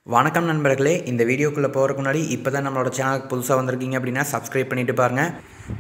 வணக்கம் நண்பர்களே இந்த வீடியோக்குள்ளே போகிறதுக்கு முன்னாடி இப்போ தான் நம்மளோட சேனலுக்கு புதுசாக வந்திருக்கீங்க அப்படின்னா சப்ஸ்கிரைப் பண்ணிட்டு பாருங்கள்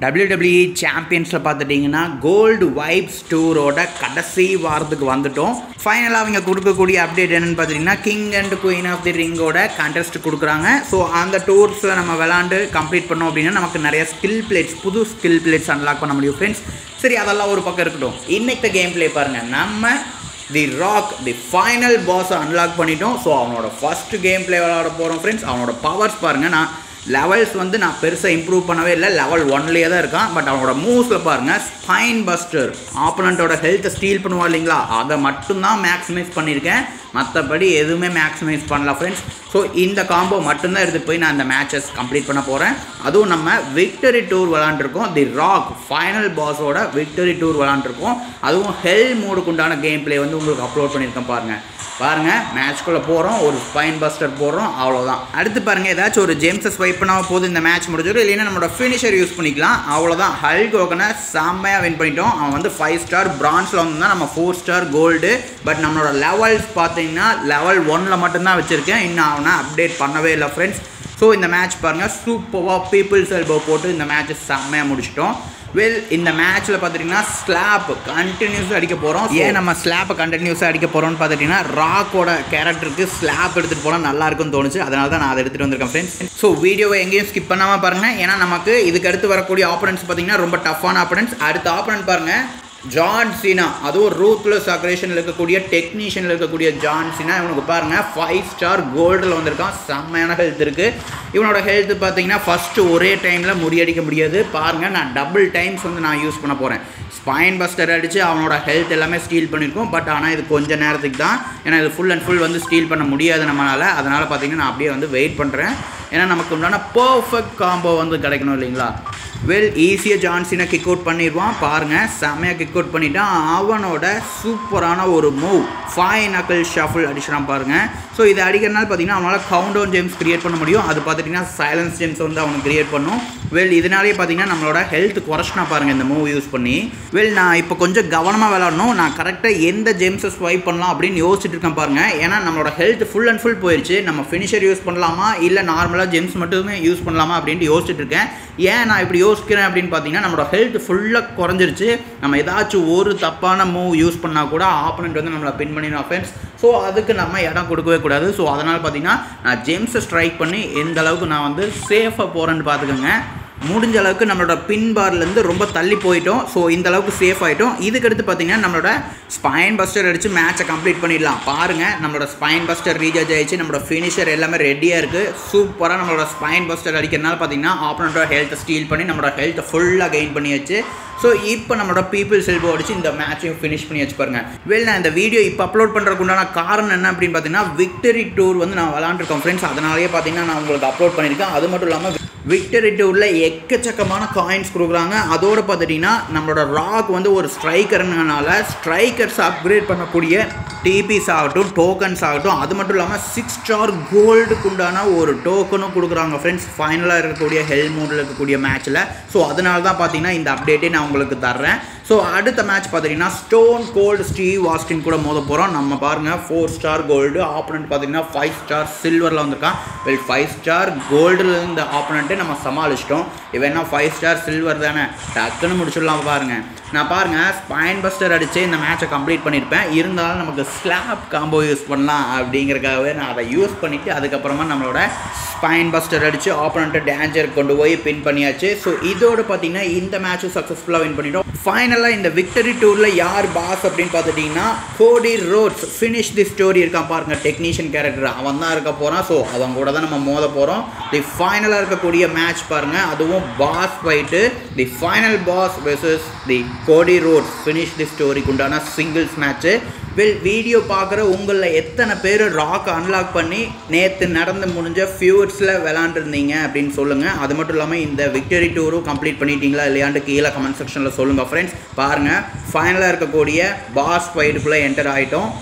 WWE சாம்பியன்ஸில் பார்த்துட்டிங்கன்னா கோல்டு வைப்ஸ் டூரோட கடைசி வாரத்துக்கு வந்துட்டோம் ஃபைனலாக அவங்க கொடுக்கக்கூடிய அப்டேட் என்னென்னு பார்த்தீங்கன்னா king and queen of the ரிங்கோட கான்டெஸ்ட் கொடுக்குறாங்க ஸோ அந்த டூர்ஸில் நம்ம விளாண்டு கம்ப்ளீட் பண்ணோம் அப்படின்னா நமக்கு நிறைய ஸ்கில் பிளேட்ஸ் புது ஸ்கில் பிளேட்ஸ் அன்லாக் பண்ண முடியும் ஃப்ரெண்ட்ஸ் சரி அதெல்லாம் ஒரு பக்கம் இருக்கட்டும் இன்னைக்கு கேம் ப்ளே பாருங்கள் நம்ம தி ராக் தி ஃபைனல் பாஸை அன்லாக் பண்ணிட்டோம் ஸோ அவனோட ஃபர்ஸ்ட் கேம் ப்ளே விளாட போகிறோம் ஃப்ரெண்ட்ஸ் அவனோட பவர்ஸ் பாருங்கள் நான் லெவல்ஸ் வந்து நான் பெருசாக இம்ப்ரூவ் பண்ணவே இல்லை லெவல் ஒன்லேயே தான் இருக்கான் பட் அவனோட மூவ்ஸில் பாருங்கள் ஸ்பைன் பஸ்டர் ஆப்போனண்ட்டோட ஹெல்த்தை ஸ்டீல் பண்ணுவா இல்லைங்களா அதை மட்டும்தான் மேக்ஸிமைஸ் பண்ணியிருக்கேன் மற்றபடி எதுவுமே மேக்ஸிமைஸ் பண்ணல ஃப்ரெண்ட்ஸ் ஸோ இந்த காம்போ மட்டும்தான் எடுத்துகிட்டு போய் நான் அந்த மேட்சஸ் கம்ப்ளீட் பண்ண போகிறேன் அதுவும் நம்ம விக்டரி டூர் விளாண்டுருக்கோம் தி ராக் ஃபைனல் பாஸோட விக்டரி டூர் விளாண்டுருக்கோம் அதுவும் ஹெல் மோடுக்கு உண்டான கேம் ப்ளே வந்து உங்களுக்கு அப்லோட் பண்ணியிருக்கேன் பாருங்கள் பாருங்கள் மேட்ச்குள்ளே போகிறோம் ஒரு ஸ்பைன் பஸ்டர் போடுறோம் அவ்வளோதான் அடுத்து பாருங்கள் ஏதாச்சும் ஒரு ஜேம்ஸை ஸ்வைப் பண்ணால் போது இந்த மேட்ச் முடிஞ்சிடும் இல்லைன்னா நம்மளோட ஃபினிஷர் யூஸ் பண்ணிக்கலாம் அவ்வளோதான் ஹல்க் ஓகனை செம்மையாக வின் பண்ணிட்டோம் அவன் வந்து ஃபைவ் ஸ்டார் பிரான்ஸில் வந்து நம்ம ஃபோர் ஸ்டார் கோல்டு பட் நம்மளோட லெவல்ஸ் பார்த்தீங்கன்னா லெவல் ஒனில் மட்டும்தான் வச்சுருக்கேன் இன்னும் அவனை அப்டேட் பண்ணவே இல்லை ஃப்ரெண்ட்ஸ் ஸோ இந்த மேட்ச் பாருங்கள் சூப்பராக பீப்புள்ஸ் எல்போ போட்டு இந்த மேட்ச்சை செம்மையாக முடிச்சிட்டோம் வெல் இந்த மேட்ச்சில் பார்த்துட்டிங்கன்னா ஸ்லாப் கண்டினியூஸாக அடிக்க போகிறோம் ஏன் நம்ம ஸ்லாப்பை கண்டினியூஸாக அடிக்க போகிறோம்னு பார்த்துட்டிங்கன்னா ராக்கோட கேரக்டருக்கு ஸ்லாப் எடுத்துகிட்டு போனால் நல்லா இருக்கும்னு தோணுச்சு அதனால தான் நான் அதை எடுத்துகிட்டு வந்திருக்கேன் ஃப்ரெண்ட்ஸ் ஸோ வீடியோவை எங்கேயும் ஸ்கிப் பண்ணாமல் பாருங்கள் ஏன்னா நமக்கு இதுக்கு அடுத்து வரக்கூடிய ஆப்பனன்ஸ் பார்த்தீங்கன்னா ரொம்ப டஃப்பான ஆப்பனன்ஸ் அடுத்த ஆப்பனன்ட் பாருங்கள் ஜான் சீனா அதுவும் ரூத்லெஸ் அக்ரேஷனில் இருக்கக்கூடிய டெக்னீஷியனில் இருக்கக்கூடிய ஜான் சீனா இவனுக்கு பாருங்கள் ஃபைவ் ஸ்டார் கோல்டில் வந்திருக்கான் செம்மையான ஹெல்த் இருக்குது இவனோட ஹெல்த் பார்த்தீங்கன்னா ஃபஸ்ட்டு ஒரே டைமில் முறியடிக்க முடியாது பாருங்கள் நான் டபுள் டைம்ஸ் வந்து நான் யூஸ் பண்ண போகிறேன் ஸ்பைன் பஸ்டர் அடித்து அவனோட ஹெல்த் எல்லாமே ஸ்டீல் பண்ணியிருக்கோம் பட் ஆனால் இது கொஞ்சம் நேரத்துக்கு தான் ஏன்னா இது ஃபுல் அண்ட் ஃபுல் வந்து ஸ்டீல் பண்ண முடியாது நம்மளால் அதனால் பார்த்தீங்கன்னா நான் அப்படியே வந்து வெயிட் பண்ணுறேன் ஏன்னா நமக்கு உண்டான பர்ஃபெக்ட் காம்போ வந்து கிடைக்கணும் இல்லைங்களா வெல் ஈஸியாக ஜான்சினை கிக் அவுட் பண்ணிடுவான் பாருங்கள் செம்மையாக கிக் அவுட் பண்ணிட்டான் அவனோட சூப்பரான ஒரு மூவ் ஃபைவ் நக்கல் ஷஃபிள் அடிச்சிடான் பாருங்கள் ஸோ இதை அடிக்கிறனால பார்த்தீங்கன்னா அவனால் கவுண்ட் டவுன் ஜேம்ஸ் கிரியேட் பண்ண முடியும் அது பார்த்துட்டிங்கன்னா சைலன்ஸ் ஜேம்ஸ் வந்து அவனுக்கு கிரியேட் பண்ணும் வெல் இதனாலேயே பார்த்தீங்கன்னா நம்மளோட ஹெல்த் குறைச்சினா பாருங்கள் இந்த மூவ் யூஸ் பண்ணி வெல் நான் இப்போ கொஞ்சம் கவனமாக விளாடணும் நான் கரெக்டாக எந்த ஜேம்ஸை ஸ்வைப் பண்ணலாம் அப்படின்னு யோசிச்சுட்டு இருக்கேன் பாருங்கள் ஏன்னா நம்மளோட ஹெல்த் ஃபுல் அண்ட் ஃபுல் போயிடுச்சு நம்ம ஃபினிஷர் யூஸ் பண்ணலாமா இல்லை நார்மலாக ஜெம்ஸ் மட்டுமே யூஸ் பண்ணலாமா அப்படின்ட்டு யோசிச்சுட்டு இருக்கேன் ஏன் நான் இப்படி யோசிக்கிறேன் அப்படின்னு பார்த்தீங்கன்னா நம்மளோட ஹெல்த் ஃபுல்லாக குறைஞ்சிருச்சு நம்ம ஏதாச்சும் ஒரு தப்பான மூவ் யூஸ் பண்ணால் கூட ஆப்போனண்ட் வந்து நம்மளை பின் பண்ணிடும் ஃப்ரெண்ட்ஸ் ஸோ அதுக்கு நம்ம இடம் கொடுக்கவே கூடாது ஸோ அதனால் பார்த்தீங்கன்னா நான் ஜேம்ஸை ஸ்ட்ரைக் பண்ணி எந்த அளவுக்கு நான் வந்து சேஃபாக போகிறேன்னு பார்த்துக்கோங்க முடிஞ்ச அளவுக்கு நம்மளோட பின் பார்லேருந்து ரொம்ப தள்ளி போயிட்டோம் ஸோ இந்த அளவுக்கு சேஃப் ஆகிட்டோம் இதுக்கடுத்து பார்த்தீங்கன்னா நம்மளோட ஸ்பைன் பஸ்டர் அடித்து மேட்சை கம்ப்ளீட் பண்ணிடலாம் பாருங்கள் நம்மளோட ஸ்பைன் பஸ்டர் ரீசார்ஜ் ஆயிடுச்சு நம்மளோட ஃபினிஷர் எல்லாமே ரெடியாக இருக்குது சூப்பராக நம்மளோட ஸ்பைன் பஸ்டர் அடிக்கிறனால பார்த்தீங்கன்னா ஆப்பனண்டோட ஹெல்த்தை ஸ்டீல் பண்ணி நம்மளோட ஹெல்த்தை ஃபுல்லாக கெயின் பண்ணியாச்சு ஸோ இப்போ நம்மளோட பீப்புள் செல்போ அடிச்சு இந்த மேட்சையும் ஃபினிஷ் பண்ணி வச்சு பாருங்க வெல் நான் இந்த வீடியோ இப்போ அப்லோட் பண்ணுறதுக்கு உண்டான காரணம் என்ன அப்படின்னு பார்த்தீங்கன்னா விக்டரி டூர் வந்து நான் விளாண்டுருக்கோம் ஃப்ரெண்ட்ஸ் அதனாலேயே பார்த்தீங்கன்னா நான் உங்களுக்கு அப்லோட் பண்ணியிருக்கேன் அது மட்டும் இல்லாமல் விக்டரி டூரில் எக்கச்சக்கமான காயின்ஸ் கொடுக்குறாங்க அதோடு பார்த்துட்டிங்கன்னா நம்மளோட ராக் வந்து ஒரு ஸ்ட்ரைக்கர்னால ஸ்ட்ரைக்கர்ஸ் அப்கிரேட் பண்ணக்கூடிய டிபிஸ் ஆகட்டும் டோக்கன்ஸ் ஆகட்டும் அது மட்டும் இல்லாமல் சிக்ஸ் ஸ்டார் கோல்டுக்கு உண்டான ஒரு டோக்கனும் கொடுக்குறாங்க ஃப்ரெண்ட்ஸ் ஃபைனலாக இருக்கக்கூடிய ஹெல் மூடில் இருக்கக்கூடிய மேட்ச்சில் ஸோ அதனால தான் பார்த்தீங்கன்னா இந்த அப்டேட்டே நான் உங்களுக்கு தர்றேன் ஸோ அடுத்த மேட்ச் பார்த்தீங்கன்னா ஸ்டோன் கோல்டு ஸ்டீவ் வாஸ்டின் கூட மோத போகிறோம் நம்ம பாருங்கள் ஃபோர் ஸ்டார் கோல்டு ஆப்போனண்ட் பார்த்தீங்கன்னா ஃபைவ் ஸ்டார் சில்வரில் வந்திருக்கான் வெல் ஃபைவ் ஸ்டார் கோல்டில் இருந்த ஆப்போனண்ட்டே நம்ம சமாளிச்சிட்டோம் இவன் ஃபைவ் ஸ்டார் சில்வர் தானே டக்குன்னு முடிச்சிடலாம் பாருங்கள் நான் பாருங்கள் ஸ்பைன் பஸ்டர் அடித்து இந்த மேட்சை கம்ப்ளீட் பண்ணியிருப்பேன் இருந்தாலும் நமக்கு ஸ்லாப் காம்போ யூஸ் பண்ணலாம் அப்படிங்கிறக்காகவே நான் அதை யூஸ் பண்ணிவிட்டு அதுக்கப்புறமா நம்மளோட ஸ்பைன் பஸ்டர் அடித்து ஆப்போனண்ட்டை டேஞ்சர் கொண்டு போய் பின் பண்ணியாச்சு ஸோ இதோடு பார்த்தீங்கன்னா இந்த மேட்சும் சக்ஸஸ்ஃபுல்லாக வின் பண்ணிட்டோம் ஃபைனலாக இந்த விக்டரி டூரில் யார் பாஸ் அப்படின்னு பார்த்துட்டிங்கன்னா கோடி ரோட்ஸ் ஃபினிஷ் தி ஸ்டோரி இருக்கான் பாருங்க டெக்னீஷியன் கேரக்டர் அவன் தான் இருக்க போகிறான் ஸோ அவன் கூட தான் நம்ம மோத போகிறோம் தி ஃபைனலாக இருக்கக்கூடிய மேட்ச் பாருங்கள் அதுவும் boss fight the final boss versus the Cody Rhodes finish தி ஸ்டோரிக்கு உண்டான சிங்கிள்ஸ் மேட்ச்சு வெல் வீடியோ பார்க்குற உங்களில் எத்தனை பேர் ராக் அன்லாக் பண்ணி நேற்று நடந்து முடிஞ்ச ஃபியூட்ஸில் விளாண்டுருந்தீங்க அப்படின்னு சொல்லுங்கள் அது மட்டும் இல்லாமல் இந்த விக்டரி டூரும் கம்ப்ளீட் பண்ணிட்டீங்களா இல்லையாண்டு கீழே கமெண்ட் செக்ஷனில் சொல்லுங்கள் ஃப்ரெண்ட்ஸ் பாருங்கள் ஃபைனலாக இருக்கக்கூடிய பாஸ் ஃபைட்டுக்குள்ளே என்டர் ஆகிட்டோம்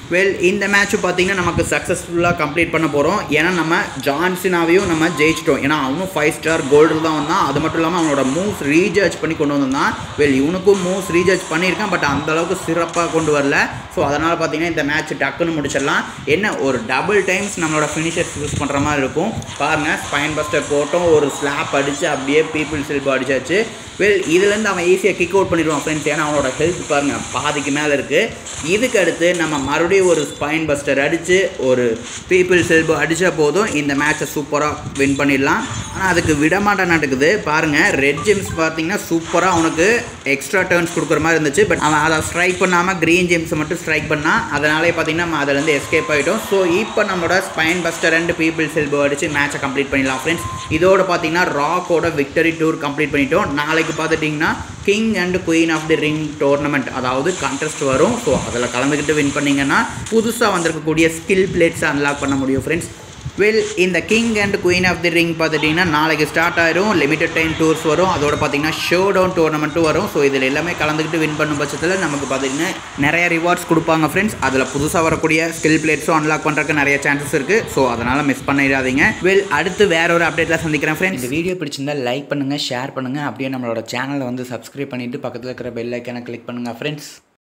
வெல் இந்த மேட்ச் பார்த்தீங்கன்னா நமக்கு சக்ஸஸ்ஃபுல்லாக கம்ப்ளீட் பண்ண போகிறோம் ஏன்னா நம்ம ஜான்சினாவையும் நம்ம ஜெயிச்சிட்டோம் ஏன்னா அவனும் ஃபைவ் ஸ்டார் கோல்டு தான் வந்தான் அது மட்டும் இல்லாமல் அவனோட மூவ்ஸ் ரீசார்ஜ் பண்ணி கொண்டு வந்தான் வெல் இவனுக்கும் மூவ்ஸ் ரீசார்ஜ் பண்ணியிருக்கான் பட் அந்த அளவுக்கு சிறப்பாக கொண்டு வரல ஸோ அதனால் பார்த்தீங்கன்னா இந்த மேட்ச் டக்குன்னு முடிச்சிடலாம் என்ன ஒரு டபுள் டைம்ஸ் நம்மளோட ஃபினிஷர்ஸ் யூஸ் பண்ணுற மாதிரி இருக்கும் பாருங்கள் ஸ்பைன் பஸ்டர் போட்டோம் ஒரு ஸ்லாப் அடித்து அப்படியே பீப்புள் செல்பு அடிச்சாச்சு வெல் இதுலேருந்து அவன் ஈஸியாக கிக் அவுட் பண்ணிடுவான் ஃப்ரெண்ட்ஸ் ஏன்னா அவனோட ஹெல்த் பாருங்கள் பாதிக்கு மேலே இருக்குது இதுக்கு அடுத்து நம்ம மறுபடியும் ஒரு ஸ்பைன் பஸ்டர் அடித்து ஒரு பீப்புள் செல்பு அடித்தா போதும் இந்த மேட்சை சூப்பராக வின் பண்ணிடலாம் ஆனால் அதுக்கு விடமாட்டம் நடக்குது பாருங்கள் ரெட் ஜெம்ஸ் பார்த்தீங்கன்னா சூப்பராக அவனுக்கு எக்ஸ்ட்ரா டர்ன்ஸ் கொடுக்குற மாதிரி இருந்துச்சு பட் அவன் அதை ஸ்ட்ரைக் பண்ணாமல் க்ரீன் ஜெம்ஸை மட்டும் ஸ்ட்ரைக் பண்ணால் அதனாலே பார்த்தீங்கன்னா நம்ம அதுலேருந்து எஸ்கேப் ஆகிட்டோம் ஸோ இப்போ நம்மளோட ஸ்பைன் பஸ்டர் ரெண்டு பீப்புள் செல்பு அடித்து மேட்சை கம்ப்ளீட் பண்ணிடலாம் ஃப்ரெண்ட்ஸ் இதோட பார்த்தீங்கன்னா ராக்கோட விக்டரி டூர் கம்ப்ளீட் பண்ணிட்டோம் நாளைக்கு பார்த்துட்டிங்கன்னா king and queen of the ring tournament அதாவது கான்டெஸ்ட் வரும் ஸோ அதில் கலந்துக்கிட்டு வின் பண்ணிங்கன்னா புதுசாக வந்திருக்கக்கூடிய ஸ்கில் பிளேட்ஸை அன்லாக் பண்ண முடியும் ஃப்ரெண்ட்ஸ் வெல் இந்த king and queen of the ring பார்த்துட்டிங்கன்னா நாளைக்கு ஸ்டார்ட் ஆயிரும் லிமிடெட் டைம் டூர்ஸ் வரும் அதோட பார்த்தீங்கன்னா ஷோ டவுன் டோர்னமெண்ட்டும் வரும் ஸோ இதில் எல்லாமே கலந்துக்கிட்டு வின் பண்ணும் பட்சத்தில் நமக்கு பார்த்தீங்கன்னா நிறைய ரிவார்ட்ஸ் கொடுப்பாங்க ஃப்ரெண்ட்ஸ் அதில் புதுசாக வரக்கூடிய ஸ்கில் பிளேட்ஸும் அன்லாக் பண்ணுறதுக்கு நிறைய சான்சஸ் இருக்குது ஸோ அதனால் மிஸ் பண்ணிடாதீங்க வெல் அடுத்து வேற ஒரு அப்டேட்டில் சந்திக்கிறேன் ஃப்ரெண்ட்ஸ் இந்த வீடியோ பிடிச்சிருந்தா லைக் பண்ணுங்கள் ஷேர் பண்ணுங்கள் அப்படியே நம்மளோட சேனலை வந்து சப்ஸ்கிரைப் பண்ணிவிட்டு பக்கத்தில் இருக்கிற பெல் ஐக்கானை கிளிக் பண்ணுங்கள் ஃப்ரெண்ட்ஸ்